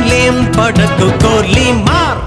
కంగారులేం పడకు కోర్లీ మార్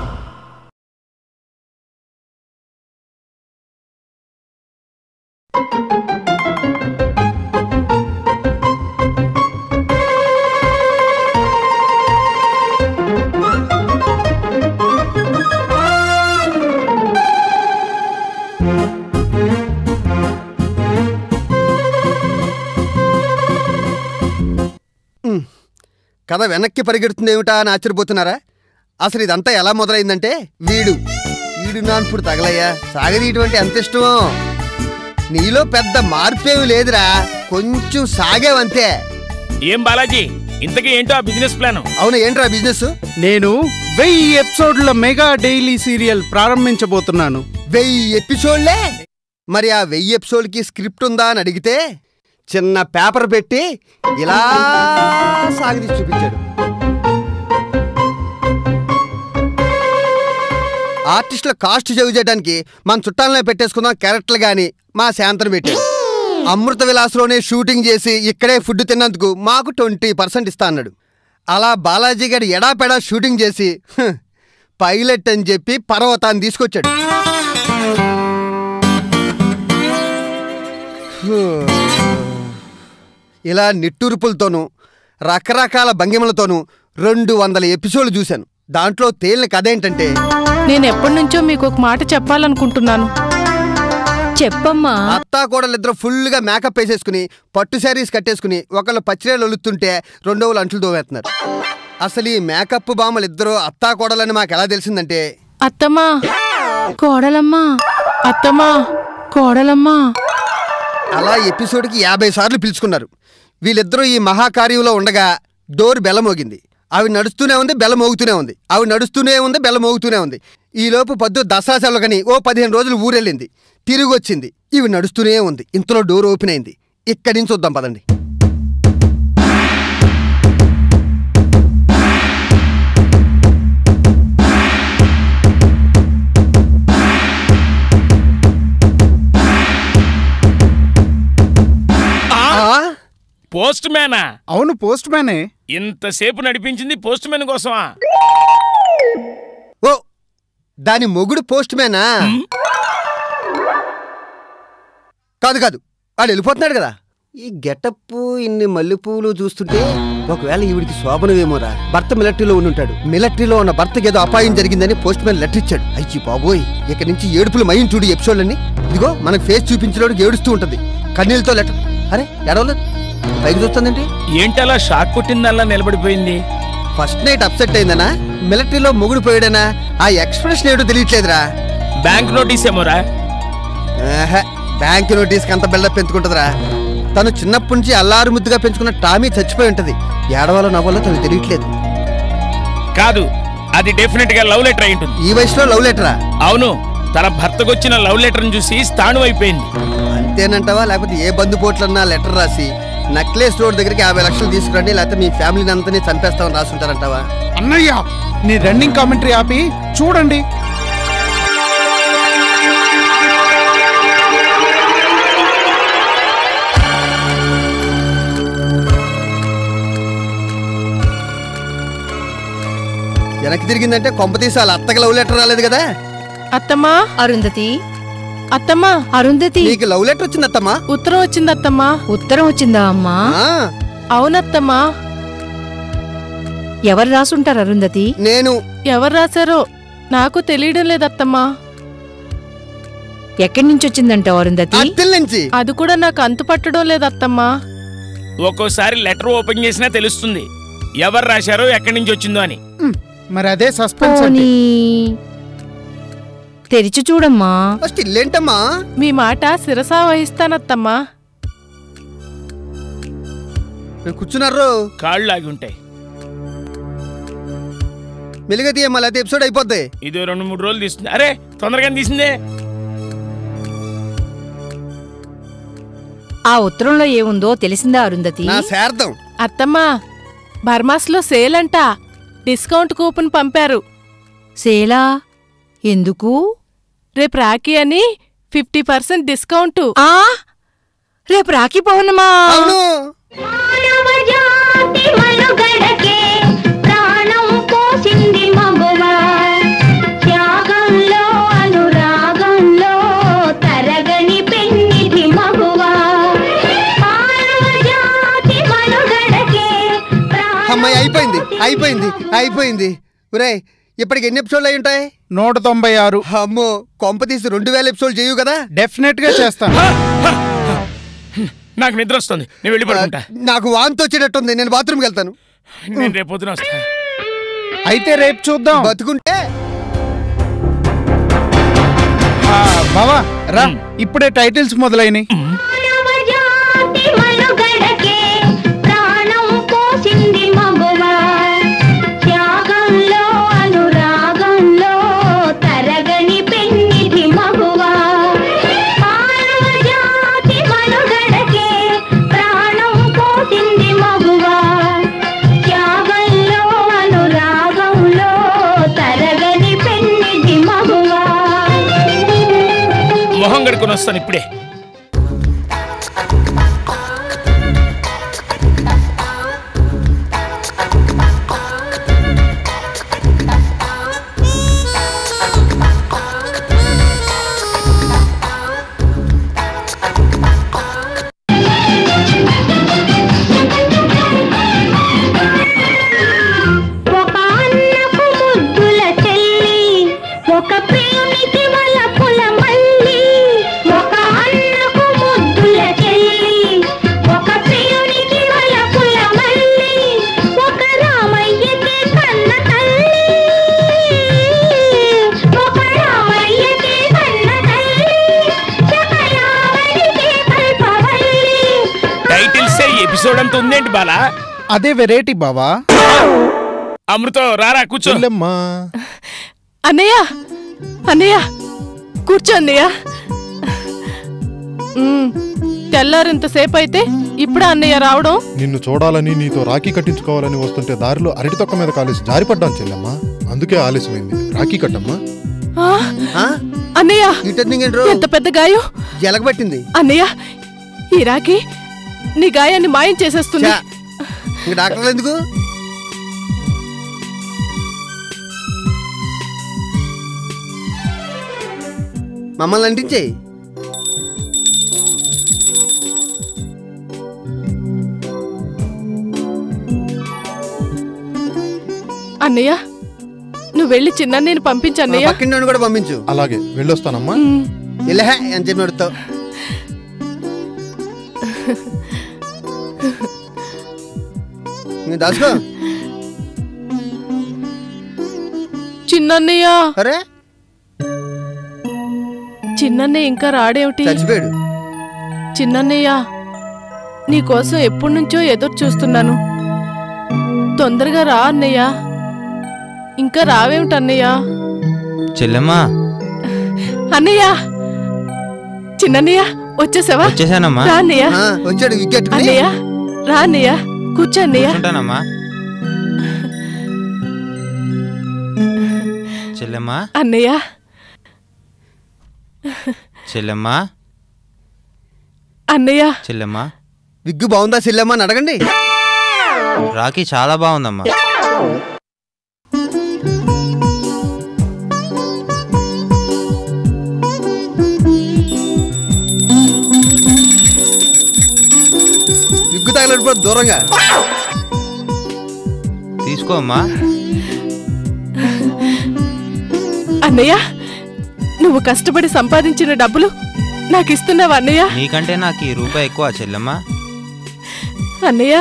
కథ వెనక్కి పరిగెడుతుంది ఏమిటా అని ఆశ్చర్యపోతున్నారా అసలు ఇదంతా ఎలా మొదలైందంటే వీడు వీడు నాన్పుడు తగలయ్యా సాగదీయటువంటి ఎంత ఇష్టమో నీలో పెద్ద మార్పేమి లేదురా కొంచెం సాగేవంతే ఏం బాలాజీ ఇంతకీ ఏంటో ఆ బిజినెస్ ప్లాన్ అవును ఏంట్రా బిజినెస్ నేను వెయ్యి ఎపిసోడ్ల మెగా డైలీ సీరియల్ ప్రారంభించబోతున్నాను వెయ్యి ఎపిసోడ్లే మరి ఆ వెయ్యి ఎపిసోడ్కి స్క్రిప్ట్ ఉందా అని అడిగితే చిన్న పేపర్ పెట్టి ఇలా సాగదీసి చూపించాడు ఆర్టిస్టుల కాస్ట్ సేవ్ చేయడానికి మన చుట్టాలనే పెట్టేసుకుందాం క్యారెక్టర్లు కానీ మా శాంతను పెట్టాడు అమృత విలాస్లోనే షూటింగ్ చేసి ఇక్కడే ఫుడ్ తిన్నందుకు మాకు ట్వంటీ పర్సెంట్ ఇస్తా అన్నాడు అలా బాలాజీ గారు ఎడాపెడా షూటింగ్ చేసి హ్, పైలట్ అని చెప్పి పర్వతాన్ని తీసుకొచ్చాడు ఇలా నిట్టూర్పులతోనూ రకరకాల భంగిమలతోనూ రెండు వందల ఎపిసోడ్లు చూశాను దాంట్లో తేలిన కథ ఏంటంటే నేను ఎప్పటి నుంచో మీకు ఒక మాట చెప్పాలనుకుంటున్నాను చెప్పమ్మా అత్తా కోడలిద్దరు ఫుల్గా మేకప్ వేసేసుకుని పట్టు శారీస్ కట్టేసుకుని ఒకళ్ళు పచ్చిరేలు ఒలుతుంటే రెండో వాళ్ళు అంట్లు దోవేస్తున్నారు అసలు ఈ మేకప్ బామ్మలు ఇద్దరు అత్తా కోడలని మాకు ఎలా తెలిసిందంటే అత్తమ్మా కోడలమ్మా అత్తమ్మా కోడలమ్మా అలా ఎపిసోడ్కి యాభై సార్లు పిలుచుకున్నారు వీళ్ళిద్దరూ ఈ మహాకార్యంలో ఉండగా డోర్ బెల్ల మోగింది ఆవిడ నడుస్తూనే ఉంది బెల్ల మోగుతూనే ఉంది ఆవిడ నడుస్తూనే ఉంది బెల్ల మోగుతూనే ఉంది ఈలోపు పొద్దు దసరా సెలవుకని ఓ పదిహేను రోజులు ఊరెళ్ళింది తిరిగి వచ్చింది ఇవి నడుస్తూనే ఉంది ఇంతలో డోర్ ఓపెన్ అయింది ఇక్కడి నుంచి చూద్దాం పదండి ఆ? పోస్ట్ మ్యానా అవును పోస్ట్ మ్యానే ఇంతసేపు నడిపించింది పోస్ట్ మ్యాన్ కోసమా ఓ దాని మొగుడు పోస్ట్ మ్యానా కాదు కాదు వాడు వెళ్ళిపోతున్నాడు కదా ఈ గెటప్ ఇన్ని మల్లెపూలు చూస్తుంటే ఒకవేళ ఈవిడికి శోభనమేమోరా భర్త మిలిటరీలో ఉండి ఉంటాడు మిలిటరీలో ఉన్న భర్తకి ఏదో అపాయం జరిగిందని పోస్ట్ మ్యాన్ లెటర్ ఇచ్చాడు అయ్యి బాబోయ్ ఇక నుంచి ఏడుపులు మయం చూడు ఎపిసోడ్లన్నీ ఇదిగో మనకు ఫేస్ చూపించడానికి ఏడుస్తూ ఉంటది కన్నీళ్ళతో లెటర్ అరే ఎడవలేదు పైకి చూస్తుందండి ఏంటలా షాక్ కొట్టిందల్లా నిలబడిపోయింది ఫస్ట్ నైట్ అప్సెట్ అయిందనా మిలిటరీలో మొగుడు పోయాడనా ఆ ఎక్స్ప్రెషన్ ఏడో తెలియట్లేదురా బ్యాంక్ నోటీస్ ఏమోరా ఆహా, బ్యాంక్ నోటీస్కి అంత బిల్డప్ పెంచుకుంటుందిరా తను చిన్నప్పటి నుంచి అల్లారు ముద్దుగా పెంచుకున్న టామీ చచ్చిపోయి ఉంటది ఏడవాలో నవ్వాలో తనకు తెలియట్లేదు కాదు అది డెఫినెట్ గా లవ్ లెటర్ అయి ఉంటుంది ఈ వయసులో లవ్ లెటరా అవును తన భర్తకొచ్చిన లవ్ లెటర్ చూసి స్థాణు అయిపోయింది అంతేనంటావా లేకపోతే ఏ బంధుపోట్లన్నా లెటర్ రాసి నక్లెస్ రోడ్ దగ్గరికి యాభై లక్షలు తీసుకురండి లేకపోతే మీ ఫ్యామిలీని అంతని చంపేస్తామని రాసుంటారంటావా అన్నయ్య నీ రన్నింగ్ కామెంటరీ ఆపి చూడండి వెనక్కి తిరిగిందంటే కొంపతీసి వాళ్ళ అత్తకి లవ్ లెటర్ రాలేదు కదా అత్తమ్మా అరుంధతి అత్తమ్మా అరుంధతి నీకు లవ్ లెటర్ వచ్చింది అత్తమ్మా ఉత్తరం వచ్చింది అత్తమ్మా ఉత్తరం వచ్చిందా అమ్మా ఆ, అవునత్తమ్మా ఎవరు రాసుంటారు అరుంధతి నేను ఎవరు రాశారో నాకు తెలియడం లేదత్తమ్మా ఎక్కడి నుంచి వచ్చిందంటావు అరుంధతి అత్తిల్ నుంచి అది కూడా నాకు అంతు పట్టడం లేదత్తమ్మా ఒక్కోసారి లెటర్ ఓపెన్ చేసినా తెలుస్తుంది ఎవరు రాశారో ఎక్కడి నుంచి వచ్చిందో అని హ్మ్, మరి అదే సస్పెన్స్ అంటే పోనీ తెరిచి చూడమ్మా ఫస్ట్ ఇల్లేంటమ్మా మీ మాట శిరసా వహిస్తానత్తమ్మా నేను కూర్చున్నారు కాళ్ళు ఆగి ఉంటాయి మెలుగా తీయమ్మా లేకపోతే ఎపిసోడ్ అయిపోద్ది ఇది రెండు మూడు రోజులు తీస్తుంది అరే తొందరగా తీసిందే ఆ ఉత్తరంలో ఏముందో తెలిసిందా అరుంధతి నా శార్థం అత్తమ్మా బర్మాస్లో సేల్ అంట డిస్కౌంట్ కూపన్ పంపారు సేలా ఎందుకు రేపు రాఖీ అని ఫిఫ్టీ పర్సెంట్ డిస్కౌంట్ ఆ రేపు రాఖీ పౌర్ణమా అవును మానవ జాతి మనుగడకే ప్రాణం పో అయిపోయింది అయిపోయింది ఒరేయ్ ఇప్పటికి ఎన్ని ఎపిసోడ్లు అయి ఉంటాయి నూట తొంభై ఆరు అమ్మో కొంప తీసి రెండు వేల ఎపిసోడ్ చేయు కదా డెఫినెట్ గా చేస్తాను నాకు నిద్ర వస్తుంది నేను వెళ్ళి పడుకుంటా నాకు వాంతి వచ్చేటట్టుంది నేను బాత్రూమ్కి వెళ్తాను నేను రేపు పొద్దున వస్తా అయితే రేపు చూద్దాం బతుకుంటే ఆ, బావా రా ఇప్పుడే టైటిల్స్ మొదలైనవి మానవజాతి మనుగడకే ప్రాణం పోసింది మగువా త్యాగంలో అనురాగంలో తరగని పెన్నిధి మగువా మానవజాతి మనుగడకే ప్రాణం పోసింది మగువా త్యాగంలో అనురాగంలో తరగని పెన్నిధి మగువా మొహం కడుకొని వస్తాను ఇప్పుడే ఒక అన్నకు ముద్దుల చెల్లి ఒక ప్రేమికి వలపుల మల్లి ఒక అన్నకు ముద్దుల చెల్లి ఒక ప్రేమికి వలపుల మల్లి ఒక రామయ్యకి కన్న తల్లి ఒక రామయ్యకి కన్న తల్లి చకయావనికి కల్పవల్లి టైటిల్స్ ఎపిసోడ్ అంత ఉందేంటి బాలా అదే వెరైటీ బావా అమృతం రారా కూర్చో చెల్లెమ్మా అన్నయ్య అన్నయ్య కూర్చో అన్నయ్య మ్మ్. తెల్లారింతసేపు అయితే ఇప్పుడు అన్నయ్య రావడం నిన్ను చూడాలని నీతో రాఖీ కట్టించుకోవాలని వస్తుంటే దారిలో అరటి తొక్క మీద కాలేసి జారిపడ్డాను చెల్లెమ్మా అందుకే ఆలస్యమైంది రాఖీ కట్టమ్మా ఆ, ఆ? అన్నయ్య ఈ టర్నింగ్ ఏంట్రో ఎంత పెద్ద గాయం ఎలగబట్టింది అన్నయ్య ఈ రాకి నీ గాయాన్ని మాయం చేసేస్తుంది చా. ఇంక డాక్టర్లు ఎందుకు మమ్మల్ని అంటించేయి అన్నయ్య నువ్వు వెళ్ళి చిన్న నేను పంపించు అన్నయ్య పక్కింటి కూడా పంపించు అలాగే వెళ్ళొస్తానమ్మా మ్మ్. ఇలా అని చెప్పి నడుస్తావు దాసుకో చిన్నన్నయ్య అరే చిన్నన్నయ్య ఇంకా రాడేమిటి చచ్చిపోయాడు చిన్నన్నయ్య నీకోసం ఎప్పటి నుంచో ఎదురు చూస్తున్నాను తొందరగా రా అన్నయ్య ఇంకా రావేమిటి అన్నయ్య చెల్లెమ్మా అన్నయ్య చిన్నన్నయ్య వచ్చేసావా వచ్చేసానమ్మా రా అన్నయ్య ఆ, వచ్చాడు వికెట్టుకుని అన్నయ్య రా అన్నయ్య కూర్చో అన్నయ్య ఉంటానమ్మా చెల్లెమ్మా అన్నయ్య చెల్లెమ్మా అన్నయ్య చెల్లెమ్మా విగ్గు బాగుందా చెల్లెమ్మ అని అడగండి రాఖీ చాలా బాగుందమ్మా విగ్గు తగలడిపోతే దూరంగా తీసుకో అమ్మా అన్నయ్య నువ్వు కష్టపడి సంపాదించిన డబ్బులు నాకు ఇస్తున్నావా అన్నయ్య నీకంటే నాకు ఈ రూపాయి ఎక్కువ చెల్లెమ్మా అన్నయ్య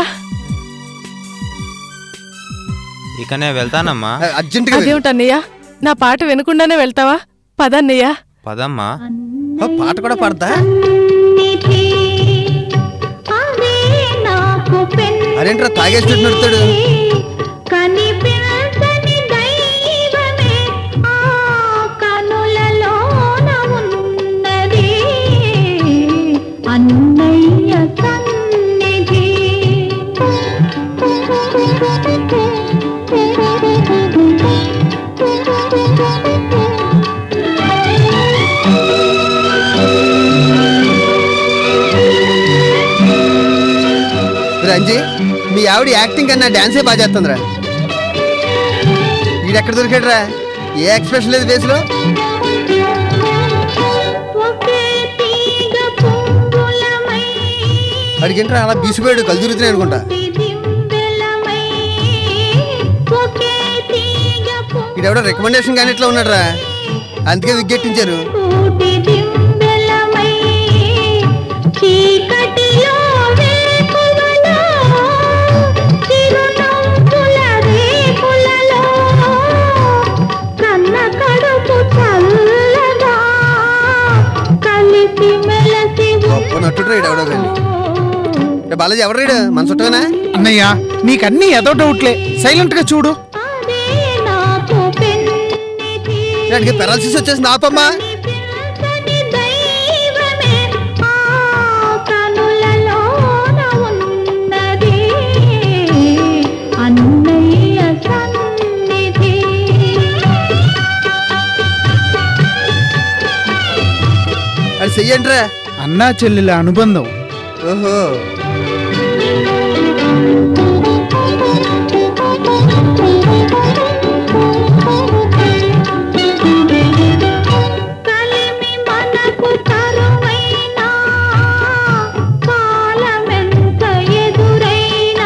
ఇక నేను వెళ్తానమ్మా అర్జెంటుగా వెళ్ళు. అదేమిటి అన్నయ్య నా పాట వినకుండానే వెళ్తావా పదన్నయ్య పదమ్మా ఆ, పాట కూడా పాడతా నిధి అవే నాకు పెన్నిధి. అదేంట్రా తాగేసినట్టు నడుతాడు కనిపించని దైవమే ఆ కనులలోన ఉన్నది అన్నయ్య సన్నిధి రంజీ మీ ఆవిడ యాక్టింగ్ కన్నా డాన్సే బాగా చేస్తుందిరా వీడెక్కడ దొరికాడురా ఏ ఎక్స్ప్రెషన్ లేదు ఫేస్లో ఒకే తీగ పువ్వులమై అడిగింట్రా అలా బీసిపోయాడు కళ్ళు తిరుగుతున్నాయి అనుకుంటా దింబెలమై ఇడెవడో రికమెండేషన్ కానీ ఇట్లా ఉన్నాడు రా అందుకే విగ్గెట్టించారు కూటి దింబెలమై చీకటిలో వేకువలో చిరునవ్వుల రేకులలో కన్న కడుపు చల్లగా కలిసి మెలసి గొప్ప నటుడు ఇడెవడో కానీ రే బాలాజీ ఎవరు రీడు మన చుట్టమేనా అన్నయ్య నీకన్నీ ఏదో డౌట్లే సైలెంట్ గా చూడు అదే నాకు పెన్నిధి దానికి పెరాలసిస్ వచ్చేసింది ఆపమ్మా పిల్లని దైవమే ఆ కనులలోన ఉన్నది అన్నయ్య సన్నిధి అది చెయ్యండి రా అన్నా చెల్లెల అనుబంధం ఓహో కలిమి మనకు కరువైనా కాలమెంత ఎదురైనా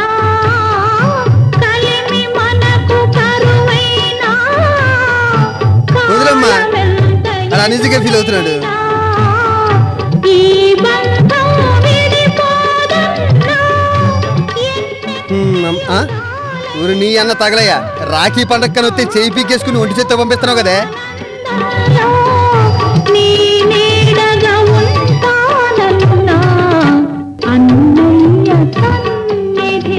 కలిమి మనకు కరువైనా వదిలమ్మా. కాలమెంత అలా అన్ఈజీగా ఫీల్ అవుతున్నాడు ఈ బంధం విడిపోదన్నా హ్మ్, అమ్- ఆ? ఊరు నీ అన్న తగలయ్యా రాఖీ పండగ కని వస్తే చేయి పీకేసుకుని ఒంటి చేత్తో పంపిస్తున్నావు కదే ఎన్నో నీ నీడగా ఉంటానన్నా అన్నయ్య సన్నిధి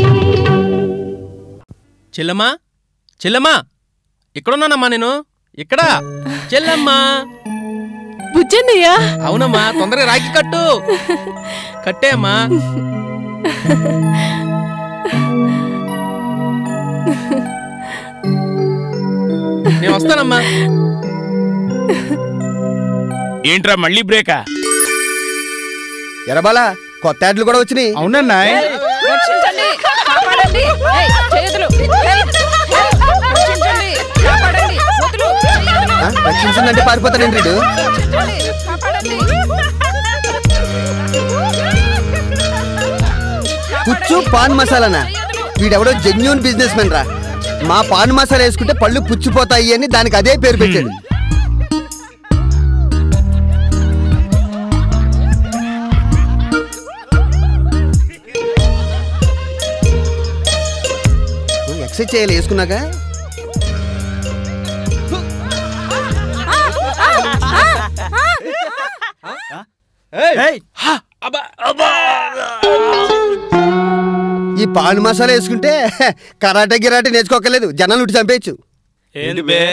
చెల్లమ్మా చెల్లమ్మా ఇక్కడున్నానమ్మా నేను ఇక్కడ చెల్లమ్మా బుజ్జన్నయ్య అవునమ్మా తొందరగా రాకి కట్టు కట్టే అమ్మా నేను వస్తానమ్మా ఏంట్రా మళ్ళీ బ్రేకా ఎరబాలా కొత్త యాడ్లు కూడా వచ్చినాయి అవునన్నా రక్షించండి కాపాడండి ఏయ్, చేతులు ఏయ్, రక్షించండి కాపాడండి వదులు చేతులు, ఆ? రక్షించిందంటే పారిపోతాడండి వీడు రక్షించండి కాపాడండి పుచ్చు పాన్ మసాలానా వీడెవడో జెన్యున్ బిజినెస్ మెన్ రా మా పాన్ మసాలా వేసుకుంటే పళ్ళు పుచ్చిపోతాయి అని దానికి అదే పేరు పెట్టాడు నువ్వు ఎక్సర్సైజ్ చేయాలి వేసుకున్నాక ఈ పాన్ మసాలా వేసుకుంటే కరాటే గిరాటే నేర్చుకోకలేదు జనాలు ఉట్టి చంపేయచ్చు ఏంది బే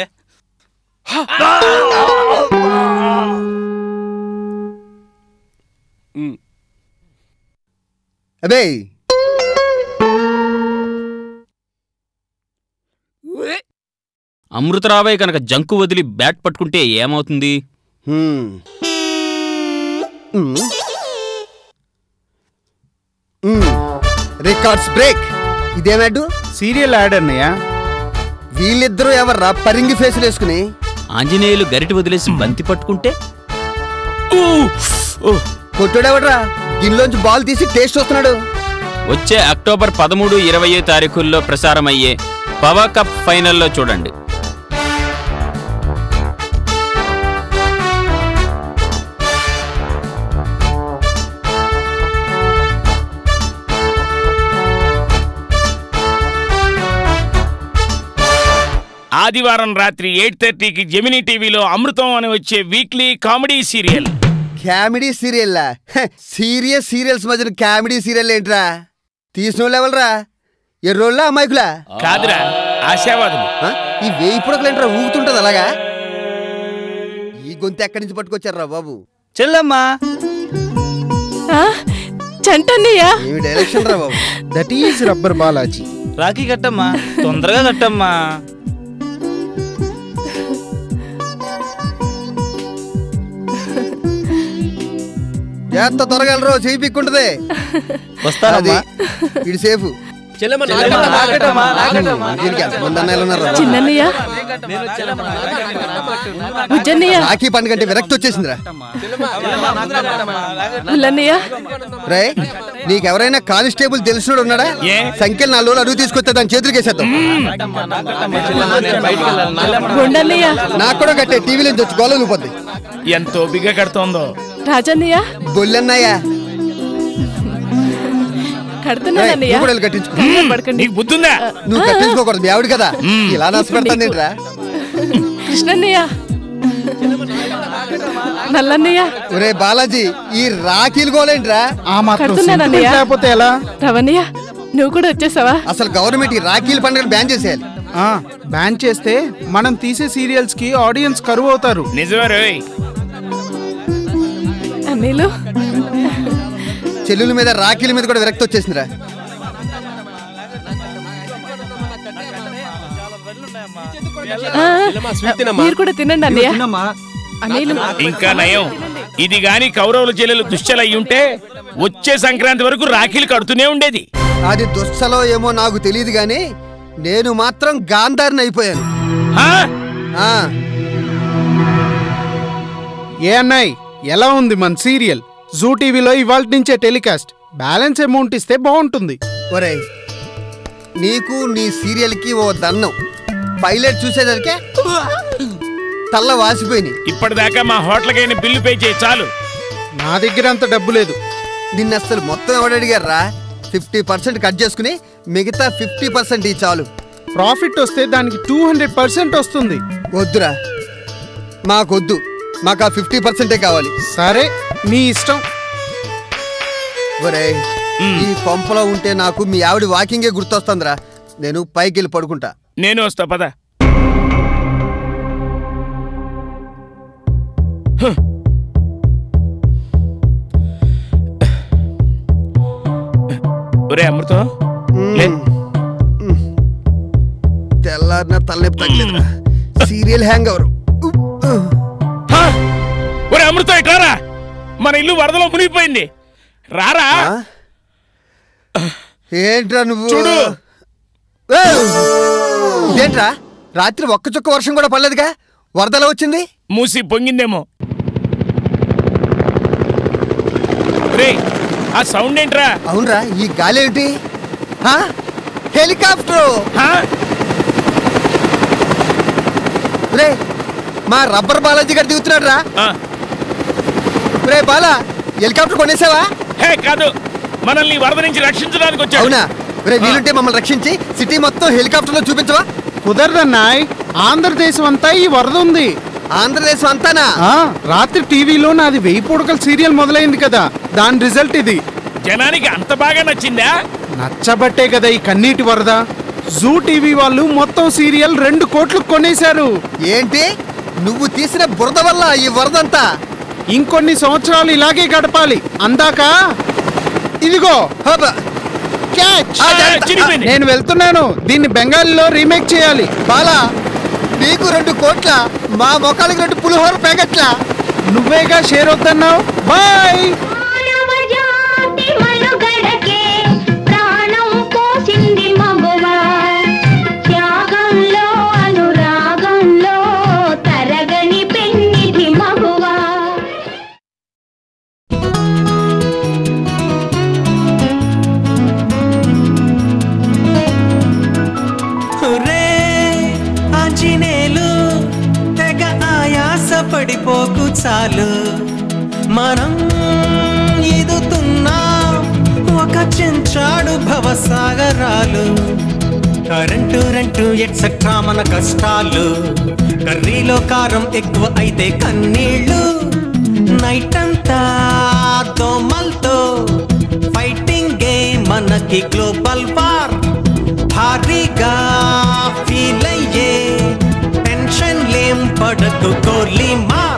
అబే అమృతరావయ్య కనుక జంకు వదిలి బ్యాట్ పట్టుకుంటే ఏమవుతుంది హ్మ్. హ్మ్. హ్మ్. రికార్డ్స్ బ్రేక్ ఇదేమాడు సీరియల్ యాడ్ అన్నయ్య వీళ్ళిద్దరూ ఎవర్రా పరింగి ఫేసులు వేసుకుని ఆంజనేయులు గరిటి వదిలేసి బంతి పట్టుకుంటే కొట్టుడెవడ్రా గిన్నెలోంచి బాల్ తీసి టేస్ట్ వస్తున్నాడు వచ్చే అక్టోబర్ పదమూడు ఇరవై తారీఖుల్లో ప్రసారమయ్యే పవర్ కప్ ఫైనల్లో చూడండి ఆదివారం రాత్రి ఎయిట్ థర్టీకి జెమినీ టీవీలో అమృతం అని వచ్చే weekly comedy serial comedy serial serious serials మధ్యన కామెడీ సీరియల్ ఏంట్రా తీసిన వాళ్ళు ఎవరురా ఎర్రోళ్ళ అమాయకులా కాదురా ఆశావాదులు ఆ? ఈ వేయి పుడకలేంట్రా ఊగుతుంటది అలాగా ఈ గొంతు ఎక్కడి నుంచి పట్టుకొచ్చారా బాబు చెల్లమ్మా ఆ, చంటన్నయ్య ఏమి డైరెక్షన్ రా బాబు that is rubber Balaji rakhi కట్టమ్మా తొందరగా కట్టమ్మా ఎంత త్వరగా వెళ్ళరు చేయి పిక్కుంటది వస్తానమ్మా ఇది సేఫ్ దీనికి ఎంతమంది అన్నయ్యలు ఉన్నారు చిన్నన్నయ్య బుజ్జన్నయ్య రాఖీ పండుగ అంటే విరక్తి వచ్చేసిందిరా పుల్లన్నయ్య రే నీకెవరైనా కానిస్టేబుల్ తెలిసినోడు ఉన్నాడా సంఖ్యలు నాలుగు రోజులు అడుగు తీసుకొస్తే దాని చేతులకి వేసేద్దాం గుండన్నయ్య నాకు కూడా కట్టే టీవీ నుంచి వచ్చి గోళ పోద్ది ఎంత ఓపిక కడుతోందో రాజన్నయ్య బొల్లన్నయ్యా కడుతున్నానన్నయ్య నువ్వు కూడా వెళ్ళి కట్టించుకో కంగారు పడకండి నీకు బుద్ధుందా నువ్వు కట్టించుకోకూడదు మీ ఆవిడ కదా ఇలా నష్టపెడతాను ఏంట్రా కృష్ణన్నయ్య నల్లన్నయ్య ఒరే బాలాజీ ఈ రాఖీలు గోలేంట్రా ఆ మాత్రం కడుతున్నానన్నయ్య. sentiment లేకపోతే ఎలా రవణయ్య నువ్వు కూడా వచ్చేసావా అసలు గవర్నమెంట్ ఈ రాఖీల పండుగను బ్యాన్ చేసేయాలి ఆ, బ్యాన్ చేస్తే మనం తీసే సీరియల్స్ కి ఆడియన్స్ కరువు అవుతారు నిజమే రోయ్ అన్నీలు చెల్లుల మీద రాఖీల మీద కూడా విరక్తి వచ్చేసిందిరా ఆ, మీరు కూడా తినండి అన్నయ్య అన్నయ్యలు ఇంకా నయం ఇది గాని కౌరవుల చెల్లెలు దుశ్చలయ్యి ఉంటే వచ్చే సంక్రాంతి వరకు రాఖీలు కడుతూనే ఉండేది అది దుస్సలో ఏమో నాకు తెలియదు గాని నేను మాత్రం గాంధారిని అయిపోయాను హా? ఆ ఏ అన్నాయ్ ఎలా ఉంది మన సీరియల్ జూ టీవీలో ఇవాళ నుంచే టెలికాస్ట్ బ్యాలెన్స్ అమౌంట్ ఇస్తే బాగుంటుంది ఒరేయ్ నీకు నీ సీరియల్కి ఓ దన్నం పైలట్ చూసేసరికి తల్ల వాసిపోయినాయి ఇప్పటిదాకా మా హోటల్కైనా బిల్లు పే చేయి చాలు నా దగ్గర అంత డబ్బు లేదు నిన్న అసలు మొత్తం ఎవడు అడిగారా ఫిఫ్టీ పర్సెంట్ కట్ చేసుకుని మిగతా ఫిఫ్టీ పర్సెంట్ ఈ చాలు ప్రాఫిట్ వస్తే దానికి టూ హండ్రెడ్ పర్సెంట్ వస్తుంది వద్దురా మాకొద్దు మాకు ఆ ఫిఫ్టీ పర్సెంటే కావాలి సరే మీ ఇష్టం ఒరేయ్ ఈ కొంపలో ఉంటే నాకు మీ ఆవిడ వాకింగే గుర్తొస్తుందిరా నేను పైకి వెళ్ళి పడుకుంటా నేను వస్తా పద హ్. ఒరే అమృతం లే. తెల్లారిన తలనొప్పి తగ్గలేదురా సీరియల్ హ్యాంగ్ అవరు హా? ఒరే అమృతం ఇట్లారా మన ఇల్లు వరదలో మునిగిపోయింది రారా ఏంట్రా నువ్వు చూడు. ఏయ్! ఏంట్రా రాత్రి ఒక్క చుక్క వర్షం కూడా పడలేదుగా వరదలా వచ్చింది మూసి పొంగిందేమో రే ఆ సౌండ్ ఏంట్రా అవునరా ఈ గాలి ఏంటి హా? హెలికాప్టర్ హా? రే మా రబ్బర్ బాలాజీ గారు దిగుతున్నాడు రా ఆ, రే బాలా హెలికాప్టర్ కొనేసావా హే కాదు మనల్ని ఈ వరద నుంచి రక్షించడానికి వచ్చాడు అవునా రే వీలుంటే మమ్మల్ని రక్షించి సిటీ మొత్తం హెలికాప్టర్ లో చూపించవా కుదరదన్నాయ్ ఆంధ్రదేశం అంతా ఈ వరద ఉంది ఆంధ్రదేశం అంతానా ఆ రాత్రి టీవీలో నాది వెయ్యి పొడకల సీరియల్ మొదలైంది కదా దాని రిజల్ట్ ఇది జనానికి అంత బాగా నచ్చిందా నచ్చబట్టే కదా ఈ కన్నీటి వరద జూ టీవీ వాళ్ళు మొత్తం సీరియల్ రెండు కోట్లు కొనేశారు ఏంటి నువ్వు తీసిన బురద వల్ల ఈ వరదంతా ఇంకొన్ని సంవత్సరాలు ఇలాగే గడపాలి అందాక ఇదిగో హబ. క్యాచ్ ఆ, జాగ్రత్త. చిరిగిపోయింది. నేను వెళ్తున్నాను దీన్ని బెంగాలీలో రీమేక్ చేయాలి బాలా నీకు రెండు కోట్ల మా మొఖాలకి రెండు పులిహోర ప్యాకెట్ల నువ్వేగా షేర్ వద్దన్నావు బాయ్ మానవజాతి మనుగడకే ప్రాణం పోసింది మగువా త్యాగంలో అనురాగంలో తరగని పెన్నిధి మగువా రే ఆంజనేయులు తెగ ఆయాస పడిపోకు చాలు మనం ఈదుతున్నాం ఒక చెంచాడు భవసాగరాలు కరెంటు రెంటు ఎట్సెట్రా మన కష్టాలు కర్రీలో కారం ఎక్కువ అయితే కన్నీళ్ళు నైట్ అంతా దోమల్తో ఫైటింగ్ గేమ్ మనకి గ్లోబల్ వార్ భారీగా ఫీల్ అయ్యే టెన్షన్ లేం పడకు కోర్లీ మా